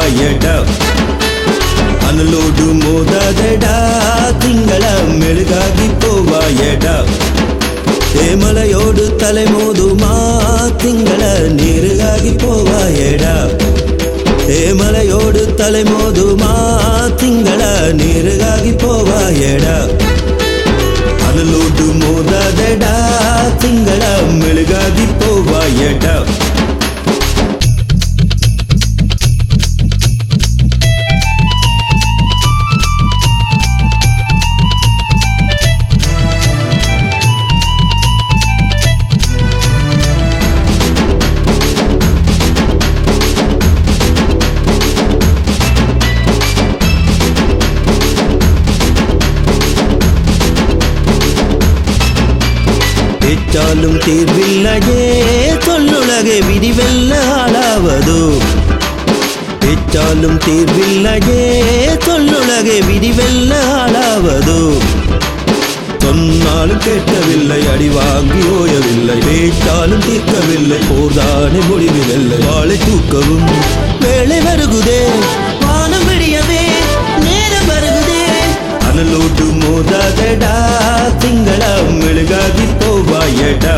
போவாயடா அனலோடு மோதாதடா திங்கள மெழுகாகி போவாயடா ஏமலையோடு தலை மோதுமா திங்கள நீருகாகி போவாயடா ஏமலையோடு தலை மோதுமா திங்கள நீருகாகி போவாயடா அனலோடு மோதாதடா திங்கள மெழுகாகி போவாயடா பேச்சாலும் தீர்வில்லையே சொல்லுலகே விதிவெல்ல ஆளாவதோ பேச்சாலும் தீர்வில்லையே சொல்லுலகே விதிவெல்ல ஆளாவதோ சொன்னாலும் கேட்கவில்லை அடி வாங்கி ஓயவில்லை பேச்சாலும் தீர்க்கவில்லை போர்தானே முடிவில்லை வாழை தூக்கவும் வேலை வருகுதே வானம் விடியவே நேரம் வருகுதே அனலோடு மோதாதடா திங்கள மெழுகாகி போவாயடா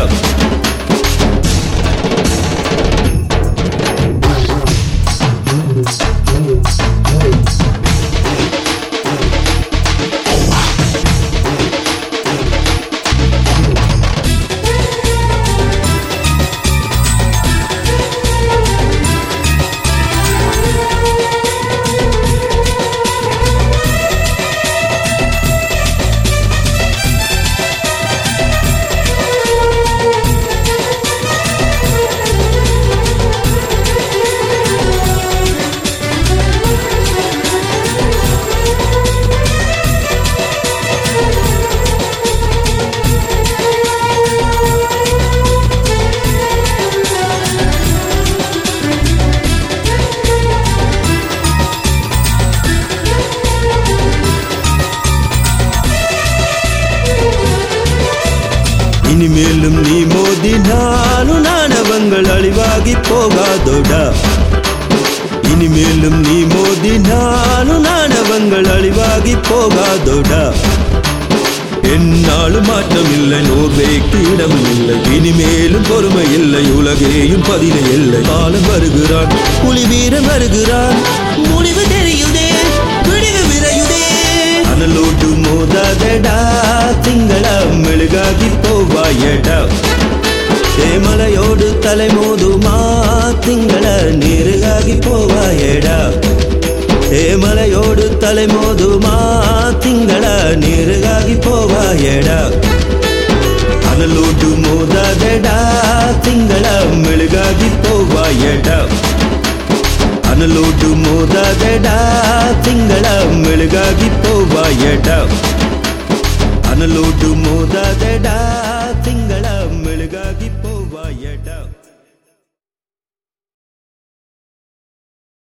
இனிமேலும் நீ மோதினாலும் நாணவங்கள் அழிவாகி போகாதோடா இனிமேலும் நீ மோதினாலும் நாணவங்கள் அழிவாகி போகாதோடா என்னாலும் மாற்றம் இல்லை நோர்வேக்கு இடம் இல்லை இனிமேலும் பொறுமை இல்லை உலகேயும் பதிலை இல்லை காலம் வருகிறான் புலி வீரன் வருகிறான் முடிவு தெரியுதே விடிவு விரையுதே அனலோடு மோதாதடா திங்கள மெழுகாகி போவாயடா ஏமலையோடு தலை மோதுமா திங்கள நீருகாகி போவாயடா ஏமலையோடு தலை மோதுமா திங்கள நீருகாகி போவாயடா அனலோடு மோதாதடா திங்கள மெழுகாகி போவாயடா அனலோடு மோதாதடா திங்கள மெழுகாகி போவாயடா அனலோடு மோதாதடா